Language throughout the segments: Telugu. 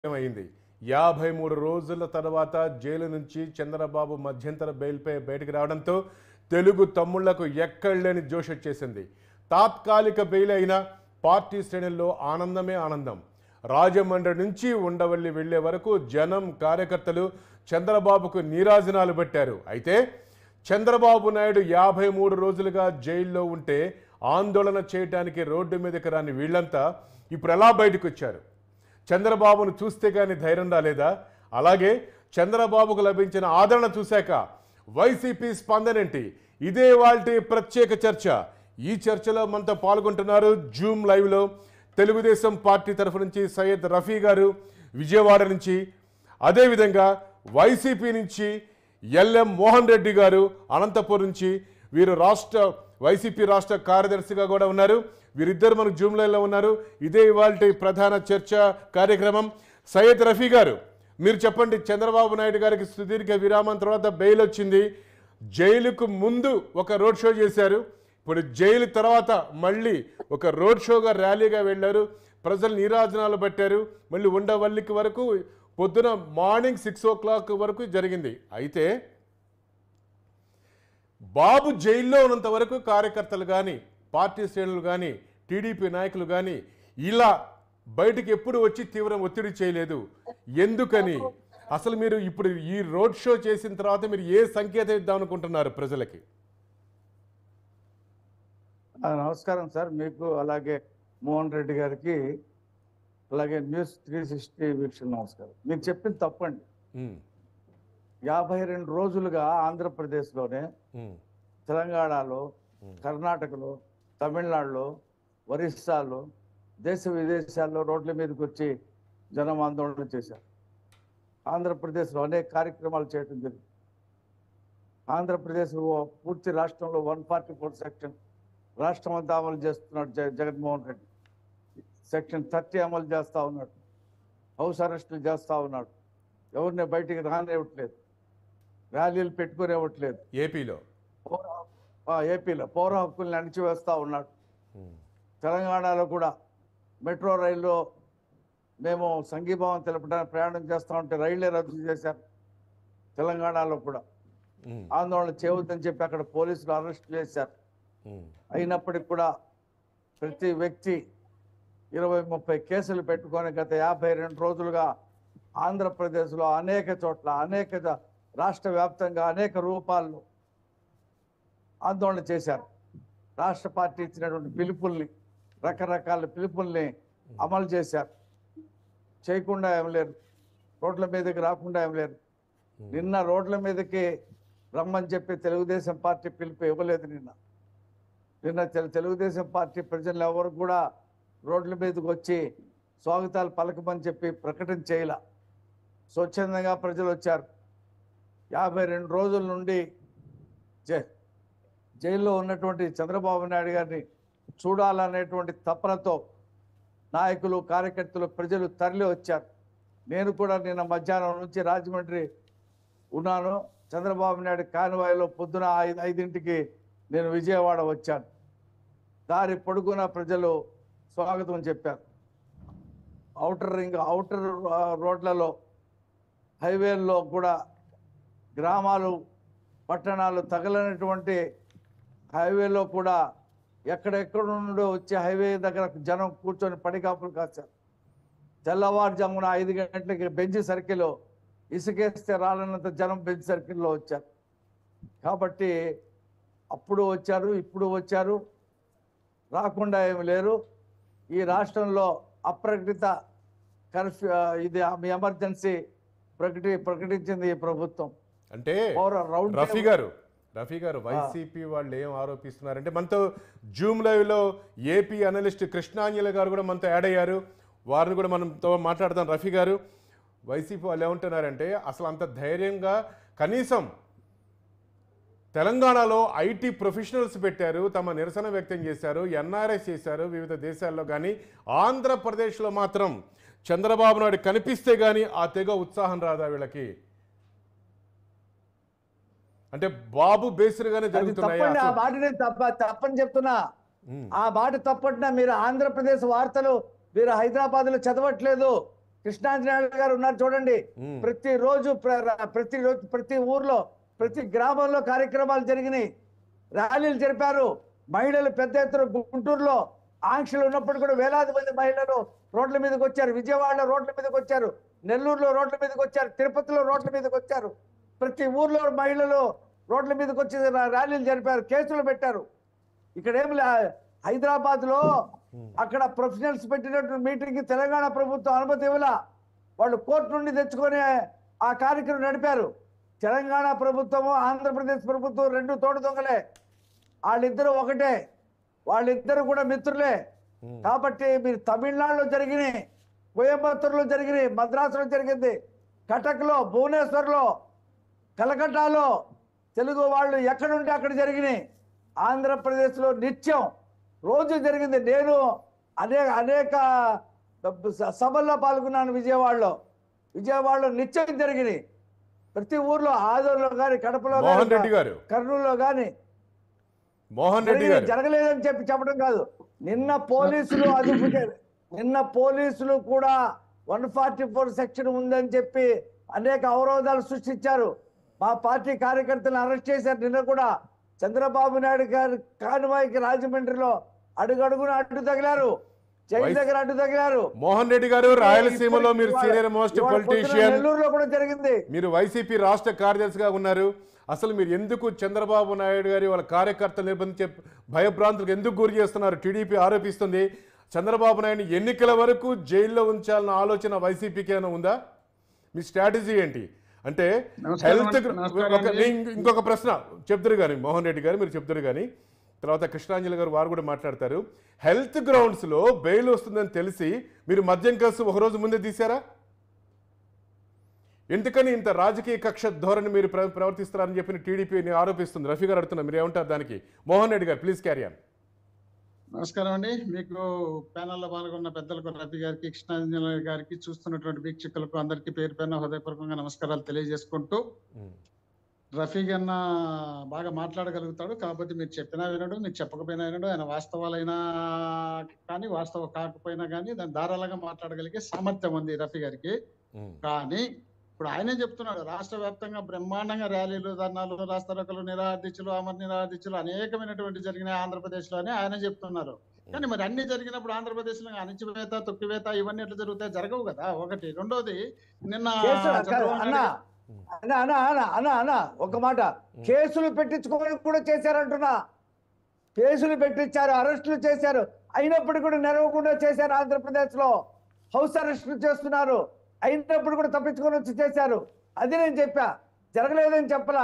అయింది యాభై మూడు రోజుల తర్వాత జైలు నుంచి చంద్రబాబు మధ్యంతర బెయిల్పై బయటకు రావడంతో తెలుగు తమ్ముళ్లకు ఎక్కడలేని జోష్ వచ్చేసింది తాత్కాలిక బెయిల్ అయిన పార్టీ శ్రేణుల్లో ఆనందమే ఆనందం రాజమండ్రి నుంచి ఉండవల్లి వెళ్లే వరకు జనం కార్యకర్తలు చంద్రబాబుకు నీరాజనాలు పెట్టారు అయితే చంద్రబాబు నాయుడు యాభై మూడు రోజులుగా జైల్లో ఉంటే ఆందోళన చేయడానికి రోడ్డు మీదకి రాని వీళ్ళంతా ఇప్పుడు ఎలా బయటకు వచ్చారు చంద్రబాబును చూస్తే కానీ ధైర్యం రాలేదా అలాగే చంద్రబాబుకు లభించిన ఆదరణ చూశాక వైసీపీ స్పందనేంటి ఇదే వాళ్ళ ప్రత్యేక చర్చ ఈ చర్చలో మనతో పాల్గొంటున్నారు జూమ్ లైవ్లో తెలుగుదేశం పార్టీ తరఫు నుంచి సయ్యద్ రఫీ గారు విజయవాడ నుంచి అదేవిధంగా వైసీపీ నుంచి ఎల్ఎం మోహన్ రెడ్డి గారు అనంతపురం నుంచి వీరు రాష్ట్ర వైసీపీ రాష్ట్ర కార్యదర్శిగా కూడా ఉన్నారు వీరిద్దరు మనకు జూమ్ లైన్లో ఉన్నారు ఇదే ఇవాళ ప్రధాన చర్చ కార్యక్రమం సయ్యద్ రఫీ గారు మీరు చెప్పండి చంద్రబాబు నాయుడు గారికి సుదీర్ఘ విరామం తర్వాత బెయిల్ వచ్చింది జైలుకు ముందు ఒక రోడ్ షో చేశారు ఇప్పుడు జైలు తర్వాత మళ్ళీ ఒక రోడ్ షోగా ర్యాలీగా వెళ్ళారు ప్రజలు నీరాజనాలు పెట్టారు మళ్ళీ ఉండవల్లికి వరకు పొద్దున మార్నింగ్ సిక్స్ ఓ క్లాక్ వరకు జరిగింది అయితే బాబు జైల్లో ఉన్నంత వరకు కార్యకర్తలు కానీ పార్టీ శ్రేణులు కానీ టీడీపీ నాయకులు కానీ ఇలా బయటికి ఎప్పుడు వచ్చి తీవ్ర ఒత్తిడి చేయలేదు ఎందుకని అసలు మీరు ఇప్పుడు ఈ రోడ్ షో చేసిన తర్వాత మీరు ఏ సంకేతం ఇద్దాం అనుకుంటున్నారు ప్రజలకి ఆ, నమస్కారం సార్ మీకు అలాగే మోహన్ రెడ్డి గారికి అలాగే న్యూస్ త్రీ సిక్స్టీ వీక్షణ నమస్కారం మీరు చెప్పింది తప్పండి ఉమ్, యాభై రెండు రోజులుగా ఆంధ్రప్రదేశ్లోనే ఉమ్, తెలంగాణలో కర్ణాటకలో తమిళనాడులో ఒరిస్సాలో దేశ విదేశాల్లో రోడ్ల మీదకి వచ్చి జనం ఆందోళన చేశారు ఆంధ్రప్రదేశ్లో అనేక కార్యక్రమాలు చేయడం జరిగింది ఆంధ్రప్రదేశ్ పూర్తి రాష్ట్రంలో వన్ ఫార్టీ ఫోర్ సెక్షన్ రాష్ట్రం అంతా అమలు చేస్తున్నాడు జగ జగన్మోహన్ రెడ్డి సెక్షన్ థర్టీ అమలు చేస్తా ఉన్నాడు హౌస్ అరెస్టులు చేస్తా ఉన్నాడు ఎవరిని బయటికి రానివ్వట్లేదు ర్యాలీలు పెట్టుకునేవ్వట్లేదు ఏపీలో పౌర ఆ, ఏపీలో పౌర హక్కుల్ని అణిచివేస్తా ఉన్నాడు ఉమ్, తెలంగాణలో కూడా మెట్రో రైల్లో మేము సంఘీభావం తెలపడానికి ప్రయాణం చేస్తూ ఉంటే రైళ్లే రద్దు చేశారు తెలంగాణలో కూడా ఉమ్, ఆందోళన చేయవద్దని చెప్పి అక్కడ పోలీసులు అరెస్ట్ చేశారు ఉమ్, అయినప్పటికీ కూడా ప్రతి వ్యక్తి ఇరవై ముప్పై కేసులు పెట్టుకొని గత యాభై రెండు రోజులుగా ఆంధ్రప్రదేశ్లో అనేక చోట్ల అనేక జ- రాష్ట్ర వ్యాప్తంగా అనేక రూపాల్లో ఆందోళన చేశారు రాష్ట్ర పార్టీ ఇచ్చినటువంటి పిలుపుల్ని రకరకాల పిలుపుల్ని అమలు చేశారు చేయకుండా ఏం లేరు రోడ్ల మీదకి రాకుండా ఏం లేరు నిన్న రోడ్ల మీదకి రమ్మని చెప్పి తెలుగుదేశం పార్టీ పిలుపు ఇవ్వలేదు నిన్న నిన్న తెలు- తెలుగుదేశం పార్టీ ప్రజలు ఎవరు కూడా రోడ్ల మీదకి వచ్చి స్వాగతాలు పలకమని చెప్పి ప్రకటన చేయాల స్వచ్ఛందంగా ప్రజలు వచ్చారు యాభై రెండు రోజుల నుండి జై జైల్లో ఉన్నటువంటి చంద్రబాబు నాయుడు గారిని చూడాలనేటువంటి తపనతో నాయకులు కార్యకర్తలు ప్రజలు తరలి వచ్చారు నేను కూడా నిన్న మధ్యాహ్నం నుంచి రాజమండ్రి ఉన్నాను చంద్రబాబు నాయుడు కాన్వాయ్లో పొద్దున ఐదు ఐదింటికి నేను విజయవాడ వచ్చాను దారి పొడుగున ప్రజలు స్వాగతం చెప్పారు అవుటర్ రింగ్ అవుటర్ ఆ, రోడ్లలో హైవేల్లో కూడా గ్రామాలు పట్టణాలు తగలనటువంటి హైవేలో కూడా ఎక్కడెక్కడ నుండో వచ్చి హైవే దగ్గర జనం కూర్చొని పడికాపులు కాశారు తెల్లవారుజామున ఐదు గంటలకి బెంచ్ సర్కిల్ ఇసుకేస్తే రాలన్నంత జనం బెంచ్ సర్కిల్లో వచ్చారు కాబట్టి అప్పుడు వచ్చారు ఇప్పుడు వచ్చారు రాకుండా ఏమి లేరు ఈ రాష్ట్రంలో అప్రకటిత కర్ఫ్యూ ఇది ఎమర్జెన్సీ ప్రకటి ప్రకటించింది ఈ ప్రభుత్వం అంటే పౌర రౌండ్ రఫీ గారు రఫీ గారు వైసీపీ వాళ్ళు ఏం ఆరోపిస్తున్నారంటే మనతో జూమ్ లైవ్ లో ఏపీ అనలిస్ట్ కృష్ణాంజలి గారు కూడా మనతో యాడ్ అయ్యారు వారిని కూడా మనతో మాట్లాడదాం రఫీ గారు వైసీపీ వాళ్ళు ఏమంటున్నారంటే అసలు అంత ధైర్యంగా కనీసం తెలంగాణలో ఐటీ ప్రొఫెషనల్స్ పెట్టారు తమ నిరసన వ్యక్తం చేశారు ఎన్ఆర్ఎస్ చేశారు వివిధ దేశాల్లో కానీ ఆంధ్రప్రదేశ్లో మాత్రం చంద్రబాబు నాయుడు కనిపిస్తే కానీ ఆ తెగ ఉత్సాహం రాదా వీళ్ళకి అంటే బాబు బేసిరుగానే అది జరుగుతున్నాయి తప్పండి ఆ అసలు- మాట నేను తప్ప తప్పని చెప్తున్నా ఉమ్, ఆ మాట తప్పట్నా మీరు ఆంధ్రప్రదేశ్ వార్తలు మీరు హైదరాబాద్ లో చదవట్లేదు కృష్ణాంజనేయులు గారు ఉన్నారు చూడండి మ్మ్. ప్రతి రోజు ప్రతి రోజు ప్రతి ఊర్లో ప్రతి గ్రామంలో కార్యక్రమాలు జరిగినాయి ర్యాలీలు జరిపారు మహిళలు పెద్ద ఎత్తున గుంటూరులో ఆంక్షలు ఉన్నప్పుడు కూడా వేలాది మంది మహిళలు రోడ్ల మీదకి వచ్చారు విజయవాడలో రోడ్ల మీదకి వచ్చారు నెల్లూరులో రోడ్ల మీదకి వచ్చారు తిరుపతిలో రోడ్ల మీదకి వచ్చారు ప్రతి ఊర్లో మహిళలు రోడ్ల మీదకి వచ్చి రా- ర్యాలీలు జరిపారు కేసులు పెట్టారు ఇక్కడ ఏం లే హైదరాబాద్ లో అక్కడ ప్రొఫెషనల్స్ పెట్టినటువంటి మీటింగ్ కి తెలంగాణ ప్రభుత్వం అనుమతి ఇవ్వలా వాళ్ళు కోర్టు నుండి తెచ్చుకొని ఆ కార్యక్రమం నడిపారు తెలంగాణ ప్రభుత్వము ఆంధ్రప్రదేశ్ ప్రభుత్వం రెండు తోడు దొంగలే వాళ్ళిద్దరూ ఒకటే వాళ్ళిద్దరు కూడా మిత్రులే కాబట్టి మీరు తమిళనాడులో జరిగినాయి కోయంబత్తూరులో జరిగినాయి మద్రాసులో జరిగింది కటక్లో భువనేశ్వర్లో కలకట్టాలో తెలుగు వాళ్ళు ఎక్కడుంటే అక్కడ జరిగినాయి ఆంధ్రప్రదేశ్లో నిత్యం రోజు జరిగింది నేను అనేక అనేక స- సభల్లో పాల్గొన్నాను విజయవాడలో విజయవాడలో నిత్యం జరిగినాయి ప్రతి ఊర్లో ఆదూరులో కానీ కడపలో మోహన్ రెడ్డి కానీ గారు కర్నూలులో కానీ మోహన్ రెడ్డి జరిగింది, గారు జరగలేదని చెప్పి చెప్పడం కాదు నిన్న పోలీసులు అదుపు చే- నిన్న పోలీసులు కూడా వన్ ఫార్టీ ఫోర్ సెక్షన్ ఉందని చెప్పి అనేక అవరోధాలు సృష్టించారు మా పార్టీ కార్యకర్తలను అరెస్ట్ చేశారు నిన్న కూడా చంద్రబాబు నాయుడు గారి కానువాయికి రాజమండ్రిలో అడుగడుగున అడ్డు తగిలారు జైలు వైస్- దగ్గర అడ్డు తగిలారు మోహన్ రెడ్డి గారు రాయలసీమలో మీరు ఇవాళ- సీనియర్ మోస్ట్ ఇవాళ పొద్దున పొలిటీషియన్ నెల్లూరులో కూడా జరిగింది మీరు వైసీపీ రాష్ట్ర కార్యదర్శిగా ఉన్నారు అసలు మీరు ఎందుకు చంద్రబాబు నాయుడు గారి వాళ్ళ కార్యకర్తలు నిర్బంధించే భయభ్రాంతులకు ఎందుకు గురి చేస్తున్నారు టీడీపీ ఆరోపిస్తుంది చంద్రబాబు నాయుడు ఎన్నికల వరకు జైల్లో ఉంచాలన్న ఆలోచన వైసీపీకి ఏమైనా ఉందా మీ స్ట్రాటజీ ఏంటి అంటే నమస్కారం హెల్త్ అండి. నమస్కారం ఒక అండి. ఇంక- ఇంకొక ప్రశ్న చెప్తారు కానీ మోహన్ రెడ్డి గారు మీరు చెప్తారు కానీ తర్వాత కృష్ణాంజలి గారు వారు కూడా మాట్లాడతారు హెల్త్ గ్రౌండ్స్లో బెయిల్ వస్తుందని తెలిసి మీరు మద్యం కేసు ఒక రోజు ముందే తీశారా ఎందుకని ఇంత రాజకీయ కక్ష ధోరణి మీరు ప్ర- ప్రవర్తిస్తున్నారని చెప్పి టీడీపీ ఆరోపిస్తుంది రఫీ గారు అడుగుతున్నారు మీరు ఏమంటారు దానికి మోహన్ రెడ్డి గారు ప్లీజ్ క్యారీ ఆన్ నమస్కారం అండి మీకు ప్యానెల్లో పాల్గొన్న పెద్దలకు రవి గారికి కృష్ణాంజలి గారికి చూస్తున్నటువంటి వీక్షకులకు అందరికీ పేరు పైన హృదయపూర్వకంగా నమస్కారాలు తెలియజేసుకుంటూ రఫీ అన్న బాగా మాట్లాడగలుగుతాడు కాకపోతే మీరు చెప్పినా వినడు మీరు చెప్పకపోయినా వినడు ఆయన వాస్తవాలైనా కానీ వాస్తవ కాకపోయినా కానీ దాని ధారాళంగా మాట్లాడగలిగే సామర్థ్యం ఉంది రఫీ గారికి కానీ ఇప్పుడు ఆయనే చెప్తున్నాడు రాష్ట్ర వ్యాప్తంగా బ్రహ్మాండంగా ర్యాలీలు ధర్నాలు రాస్తారోకలు నిరాదీక్షలు అమర నిరాదీక్షలు అనేకమైనటువంటి జరిగినాయి ఆంధ్రప్రదేశ్ లోనే ఆయన చెప్తున్నారు కానీ మరి అన్ని జరిగినప్పుడు ఆంధ్రప్రదేశ్ లో అణిచివేత తొక్కివేత ఇవన్నీ ఎట్లా జరుగుతాయి జరగవు కదా ఒకటి రెండోది నిన్న కేసులు కాదు, చంద్రబాబు అన్న నాయుడు అన్న అన్న అన్న అన్న అన్న ఒక మాట కేసులు పెట్టించుకోవడం కూడా చేశారంటున్నా కేసులు పెట్టించారు అరెస్టులు చేశారు అయినప్పుడు కూడా నెరవకుండా చేశారు ఆంధ్రప్రదేశ్ లో హౌస్ అరెస్టులు చేస్తున్నారు అయినప్పుడు కూడా తప్పించుకొని వచ్చి చేశారు అది నేను చెప్పా జరగలేదని చెప్పలా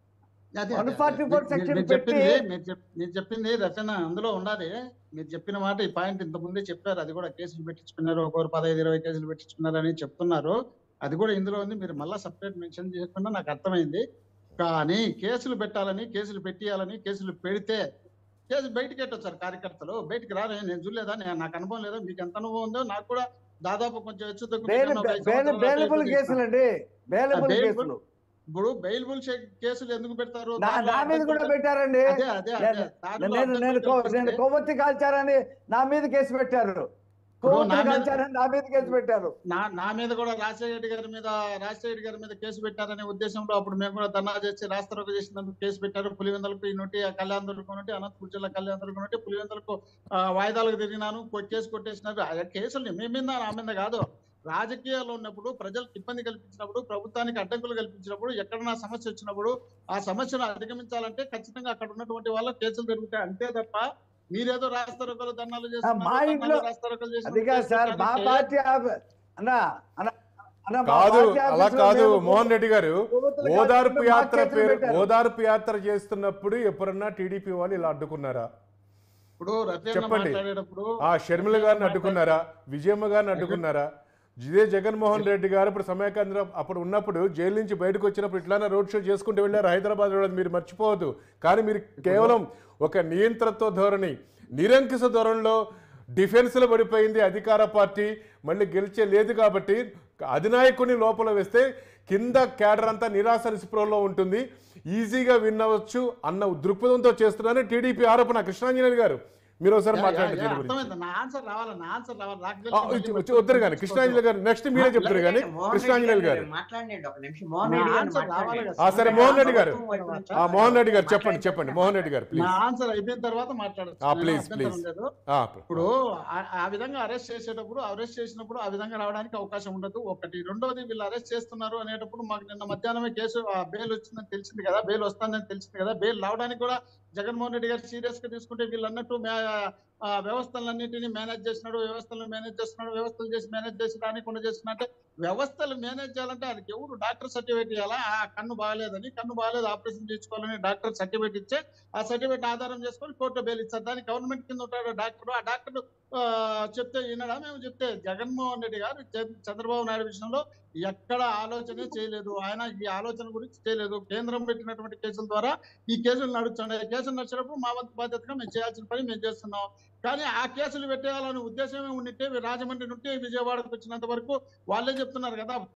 అదే, 144 అదే, మీరు- section మీరు పెట్టి- చెప్పింది మీరు చెప్- మీరు చెప్పింది రచన అందులో ఉండాలి మీరు చెప్పిన మాట ఈ పాయింట్ ఇంత ముందే చెప్పారు అది కూడా కేసులు పెట్టించుకున్నారు ఒకరు పదహైదు ఇరవై కేసులు పెట్టించుకున్నారు అని చెప్తున్నారు అది కూడా ఇందులో ఉంది మీరు మళ్ళీ సపరేట్ మెన్షన్ చేయకుండా నాకు అర్థమైంది కానీ కేసులు పెట్టాలని కేసులు పెట్టియాలని కేసులు పెడితే కేసు బయటికి ఎట్టొచ్చారు కార్యకర్తలు బయటికి రాలే నేను చూడలేదా నేను నాకు అనుభవం లేదా మీకు ఎంత అనుభవం ఉందో నాకు కూడా దాదాపు కొంచెం హెచ్చు తగ్గు బెయిల్ మీకన్నా ఒక ఐదు బెయిల్ సంవత్సరాలు బెయిలబుల్ అటు ఇటు కేసులు అండి బెయిలబుల్ bailable- కేసులు ఇప్పుడు బెయిల్బుల్ కేసులు ఎందుకు పెడతారు నా దాంట్లో నా మీద కూడా అడ్డంకులు- పెట్టారండి అదే అదే అదే నేను- దాంట్లో నేను నేను అడ్డంకులు కొ- కల్పిస్తే- నేను కొవ్వొత్తి కాల్చారని నా మీద కేసు పెట్టారు ఇప్పుడు నా కొవ్వొత్తి మీద- కాల్చారని నా మీద కేసు పెట్టారు నా నా మీద కూడా రాజశేఖర రెడ్డి గారి మీద రాజశేఖర రెడ్డి గారి మీద కేసు పెట్టారనే ఉద్దేశంలో అప్పుడు మేము కూడా ధర్నా చేసి రాస్తారోక చేసినందుకు కేసు పెట్టారు పులివెందలకు ఈ నుండి కళ్యాణదులకు నుండి అనంతపురం జిల్లా కళ్యాణదులకు నుండి పులివెందలకు ఆ, వాయిదాలకు తిరిగినాను కొ- కేసు కొట్టేసినారు ఆ కేసులు మీ మీద నా మీద కాదు రాజకీయాల్లో ఉన్నప్పుడు ప్రజలకు ఇబ్బంది కల్పించినప్పుడు ప్రభుత్వానికి అడ్డంకులు కల్పించినప్పుడు ఎక్కడన్నా సమస్య వచ్చినప్పుడు ఆ సమస్యను అధిగమించాలంటే ఖచ్చితంగా అక్కడ ఉన్నటువంటి వాళ్ళ కేసులు జరుగుతాయి అంతే తప్ప మీరేదో రాస్తారోకలు ధర్నాలు చేస్తున్నారు, మా ధర్నాలు, ఇంట్లో- రాస్తారోకలు చేస్తున్నారు, అది కాదు సార్ మా కేసులు పార్టీ ఆఫీ- అన్న అన్న అన్న, మా కాదు పార్టీ అలా ఆఫీసులో కాదు మేము మోహన్ రెడ్డి గారు కొవ్వొత్తులు ఓదార్పు కాల్చుకుంటూ యాత్ర మా చేతులు పేరు పెట్టారు. ఓదార్పు యాత్ర చేస్తున్నప్పుడు ఎప్పుడన్నా టీడీపీ వాళ్ళు ఇలా అడ్డుకున్నారా ఇప్పుడు రఫీ అన్న చెప్పండి. మాట్లాడేటప్పుడు ఆ షర్మిల గారిని అడ్డుకున్నారా విజయమ్మ గారిని అడ్డుకున్నారా ఇదే జగన్మోహన్ రెడ్డి గారు ఇప్పుడు సమయకేంద్రం అప్పుడు ఉన్నప్పుడు జైలు నుంచి బయటకు వచ్చినప్పుడు ఇట్లానే రోడ్ షో చేసుకుంటూ వెళ్ళారు హైదరాబాద్ రోడ్ మీరు మర్చిపోవద్దు కానీ మీరు కేవలం ఒక నియంత్రణతో ధోరణి నిరంకుశ ధోరణిలో డిఫెన్స్లో పడిపోయింది అధికార పార్టీ మళ్ళీ గెలిచే లేదు కాబట్టి అధినాయకుడిని లోపల వేస్తే కింద క్యాడర్ అంతా నిరాశ నిస్పృహలో ఉంటుంది ఈజీగా విన్ అవ్వచ్చు అన్న దృక్పథంతో చేస్తున్నారని టీడీపీ ఆరోపణ కృష్ణాంజనేయులు గారు మీరు ఒకసారి యా, యా, మాట్లాడండి యా, దీని గురించి అర్థమైంది నా ఆన్సర్ రావాలి నా ఆన్సర్ రావాలి నాకు ఆ, తెలియదు, వచ్చి- మళ్ళీ వచ్చి వద్దరు కానీ కృష్ణాంజలి గారు నెక్స్ట్ మీరే చెప్తారు కానీ కృష్ణాంజలి గారు మాట్లాడండి ఒక నిమిషం మోహన్ నా రెడ్డి గారు ఆన్సర్ రావాలి మాట్లాడండి. కదా ఆ, సరే, మోహన్ రెడ్డి గారు. వైపు నుంచి ఆ మోహన్ రెడ్డి గారు చెప్పండి చెప్పండి మోహన్ రెడ్డి గారు ప్లీజ్ నా ఆన్సర్ అయిపోయిన తర్వాత మాట్లాడచ్చు ఆ, నేను please, అభ్యంతరం please. లేదు. ఆ, ఇప్పుడు ఆ- ఆ విధంగా అరెస్ట్ చేసేటప్పుడు అరెస్ట్ చేసినప్పుడు ఆ విధంగా రావడానికి అవకాశం ఉండదు ఒకటి రెండోది వీళ్ళు అరెస్ట్ చేస్తున్నారు అనేటప్పుడు మాకు నిన్న మధ్యాహ్నమే కేసు బెయిల్ వచ్చిందని తెలిసింది కదా బెయిల్ వస్తుందని తెలిసింది కదా బెయిల్ రావడానికి కూడా జగన్మోహన్ రెడ్డి గారు సీరియస్ గా తీసుకుంటే వీళ్ళు అన్నట్టు మే- ఆ వ్యవస్థలన్నింటినీ మేనేజ్ చేసినాడు వ్యవస్థలను మేనేజ్ చేస్తున్నాడు వ్యవస్థలు చేసి మేనేజ్ చేసి రానికుండా చేస్తున్నా అంటే వ్యవస్థలు మేనేజ్ చేయాలంటే అది ఎవరు డాక్టర్ సర్టిఫికేట్ ఇవ్వాలా ఆ కన్ను బాగాలేదని కన్ను బాగాలేదు ఆపరేషన్ చేయించుకోవాలని డాక్టర్ సర్టిఫికేట్ ఇచ్చే ఆ సర్టిఫికేట్ ఆధారం చేసుకొని కోర్టులో బెయిల్ ఇస్తారు దానికి గవర్నమెంట్ కింద ఉంటాడు డాక్టర్ ఆ డాక్టర్ ఆ, చెప్తే వినడా మేము చెప్తే జగన్మోహన్ రెడ్డి గారు చంద్ర- చంద్రబాబు నాయుడు విషయంలో ఎక్కడ ఆలోచనే చేయలేదు ఆయన ఈ ఆలోచన గురించి చేయలేదు కేంద్రం పెట్టినటువంటి కేసుల ద్వారా ఈ కేసులు నడుస్తున్నాయి కేసులు నడిచినప్పుడు మా వంతు బాధ్యతగా మేము చేయాల్సిన పని మేము చేస్తున్నాం కానీ ఆ కేసులు పెట్టేయాలనే ఉద్దేశమే ఉండింటే రాజమండ్రి నుండి విజయవాడకు వచ్చినంత వరకు వాళ్ళే చెప్తున్నారు కదా